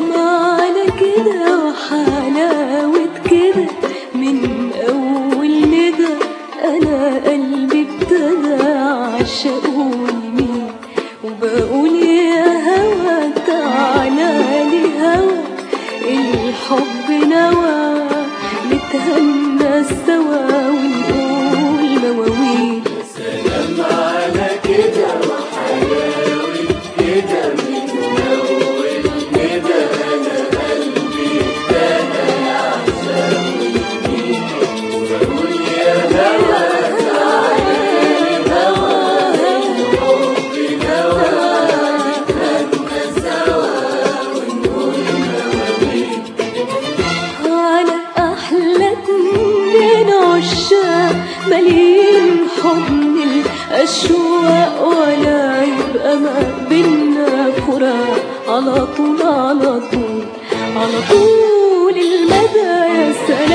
سلام على كده وحلاوة كده من أول ندى أنا قلبي ابتدى عشقه يمين وبقول يا هوا تعالى لي هوا الحب نوى نتهنى سوا ونقول مواويل سلام على كده وحلاوة كده من أول ندى أنا قلبي ابتدى يعشق ويميل وبقول يا هوا تعالى هوا الحب نوى نتهنى سوا ونقول مواويل على أحلى اتنين عشاق مليين حضن الأشواق ولا يبقى ما بينا فراق على طول على طول على طول المدى يا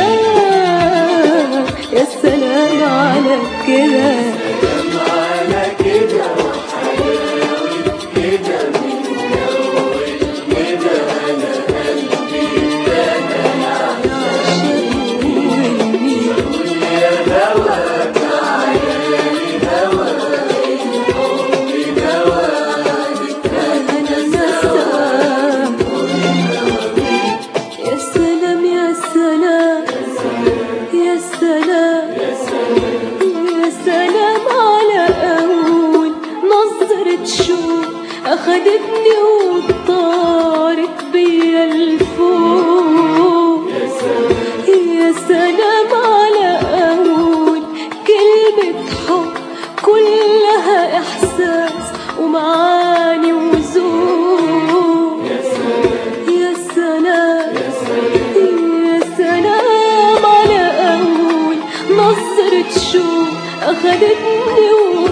سلام يا سلام على كده سلام على كده وحلاوة كده من أول ندى أنا قلبي ابتدى يعشق ويقول يا هوا تعالى هوا الحب نوى نتهنى سوا يا سلام يا سلام يا سلام يا سلام على أول نظرة شوق أخدتني وطارت بيا الفوق يا سلام على أول كلمة حب كلها إحساس ومعاني وذوق يا سلام يا سلام على أول نظرة شوق أخدتني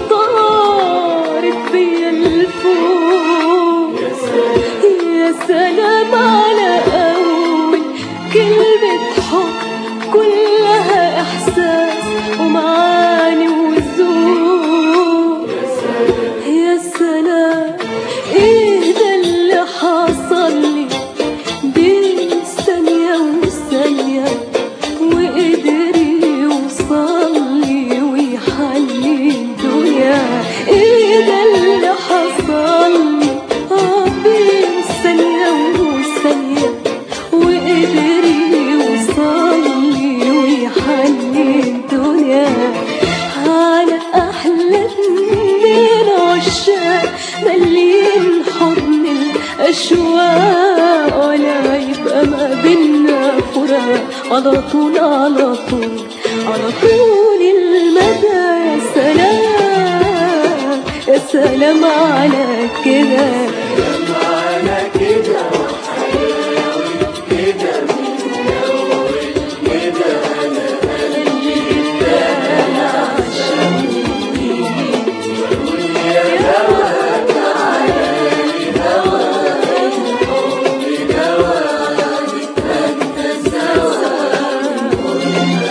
وطارت بيا الفوق يا سلام على أول كلمة حب كلها إحساس ومعاني وذوق يا سلام إيه ده اللي حصل لي بين ثانية وثانية وقدر يوصل لي ويحلي الدنيا إيه ده اللي حصل لي آه بين ثانية وثانية وقدر يوصل لي ويحلي الدنيا على أحلى اتنين عشاق مليين حضن الأشواق ولا يبقى ما بينا فراق على طول على طول على طول المدى يا سلام يا سلام على كده سلام على كده وحلاوة كده من أول ندى أنا قلبي ابتدى يعشق ويميل وبقول يا هوا تعالى هوا الحب نوى نتهنى سوا ونقول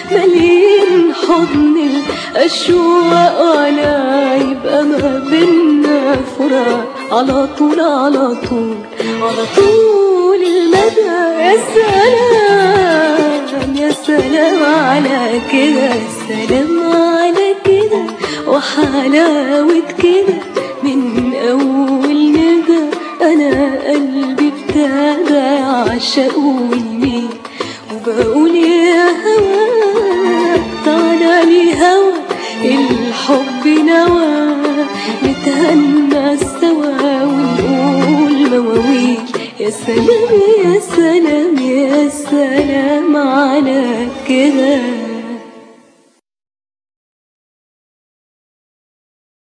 مليان حضن الأشواق على يبقى ما بينا فراق على طول على طول على طول المدى يا سلام يا سلام على كده يا سلام على كده وحلاوة كده من أول ندى أنا قلبي ابتدى يعشق ويميل وبقول يا هوا تعالى لي هوا الحب نوى نتهنى سوا ونقول مواويل يا سلام يا سلام يا سلام على كده